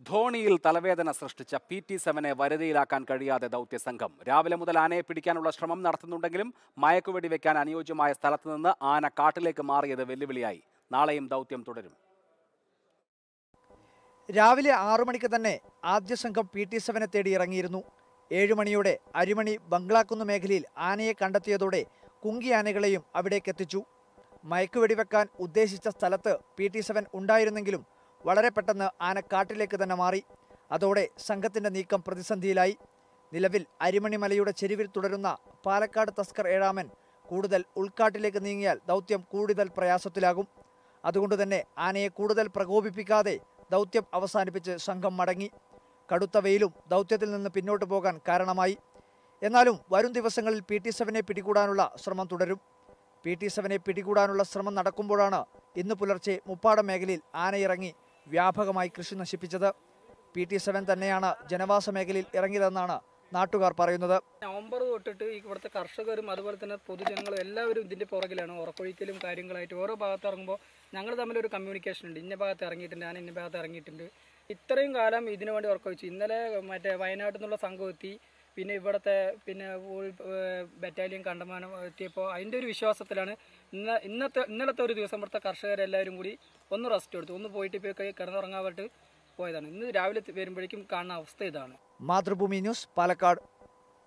ധോണിയിൽ തലവേദന സൃഷ്ടിച്ച P T സെവനെ വരുതിയിലാക്കാൻ കഴിയാതെ ദൗത്യസംഘം രാവിലെ മുതൽ ആനയെ പിടിക്കാനുള്ള ശ്രമം നടത്തുന്നുണ്ടെങ്കിലും മയക്കുവെടി വെക്കാൻ അനുയോജ്യമായ സ്ഥലത്ത് നിന്ന് ആന കാട്ടിലേക്ക് മാറിയത് വെല്ലുവിളിയായി നാളെയും ദൗത്യം തുടരും രാവിലെ ആറു മണിക്ക് തന്നെ ആദ്യ സംഘം പി ടി സെവനെ തേടി ഇറങ്ങിയിരുന്നു ഏഴുമണിയോടെ അരിമണി ബംഗ്ലാക്കുന്ന് മേഖലയിൽ ആനയെ കണ്ടെത്തിയതോടെ കുങ്കി ആനകളെയും അവിടേക്ക് എത്തിച്ചു മയക്കുവെടിവെക്കാൻ ഉദ്ദേശിച്ച സ്ഥലത്ത് പി ടി സെവൻ ഉണ്ടായിരുന്നെങ്കിലും വളരെ പെട്ടെന്ന് ആന കാട്ടിലേക്ക് തന്നെ മാറി അതോടെ സംഘത്തിന്റെ നീക്കം പ്രതിസന്ധിയിലായി നിലവിൽ അരിമണി മലയുടെ ചെരുവിൽ തുടരുന്ന പാലക്കാട് തസ്കർ ഏഴാമൻ കൂടുതൽ ഉൾക്കാട്ടിലേക്ക് നീങ്ങിയാൽ ദൗത്യം കൂടുതൽ പ്രയാസത്തിലാകും അതുകൊണ്ട് തന്നെ ആനയെ കൂടുതൽ പ്രകോപിപ്പിക്കാതെ ദൗത്യം അവസാനിപ്പിച്ച് സംഘം മടങ്ങി കടുത്ത വെയിലും ദൗത്യത്തിൽ നിന്ന് പിന്നോട്ട് പോകാൻ കാരണമായി എന്നാലും വരും ദിവസങ്ങളിൽ പി ടി സെവനെ പിടികൂടാനുള്ള ശ്രമം തുടരും പി ടി സെവനെ പിടികൂടാനുള്ള ശ്രമം നടക്കുമ്പോഴാണ് ഇന്ന് പുലർച്ചെ മുപ്പാടം മേഖലയിൽ ആനയിറങ്ങി വ്യാപകമായി കൃഷി നശിപ്പിച്ചത് പി ടി സെവൻ തന്നെയാണ് ജനവാസ മേഖലയിൽ ഇറങ്ങിയതെന്നാണ് നാട്ടുകാർ പറയുന്നത് നവംബർ തൊട്ടിട്ട് ഈ ഇവിടുത്തെ കർഷകരും അതുപോലെ തന്നെ പൊതുജനങ്ങളും എല്ലാവരും ഇതിന്റെ പുറകിലാണ് ഉറക്കൊഴിക്കലും കാര്യങ്ങളായിട്ട് ഓരോ ഭാഗത്ത് ഇറങ്ങുമ്പോൾ ഞങ്ങൾ തമ്മിലൊരു കമ്മ്യൂണിക്കേഷൻ ഉണ്ട് ഇന്ന ഭാഗത്ത് ഇറങ്ങിയിട്ടുണ്ട് ഞാൻ ഇന്ന ഭാഗത്ത് ഇറങ്ങിയിട്ടുണ്ട് ഇത്രയും കാലം ഇതിനു വേണ്ടി ഉറക്കൊഴിച്ചു ഇന്നലെ മറ്റേ വയനാട്ടിൽ നിന്നുള്ള സംഘം എത്തി പിന്നെ ഇവിടുത്തെ പിന്നെ ബറ്റാലിയൻ കണ്ടമാനം എത്തിയപ്പോൾ അതിൻ്റെ ഒരു വിശ്വാസത്തിലാണ് ഇന്ന ഇന്നത്തെ ഇന്നലത്തെ ഒരു ദിവസം ഇവിടുത്തെ കർഷകരെല്ലാവരും കൂടി ഒന്ന് റെസ്റ്റ് എടുത്തു ഒന്ന് പോയിട്ട് ഇപ്പോൾ കിടന്നുറങ്ങാൻ വേണ്ടിയിട്ട് പോയതാണ് ഇന്ന് രാവിലെ വരുമ്പോഴേക്കും കാണുന്ന അവസ്ഥ ഇതാണ് മാതൃഭൂമി ന്യൂസ് പാലക്കാട്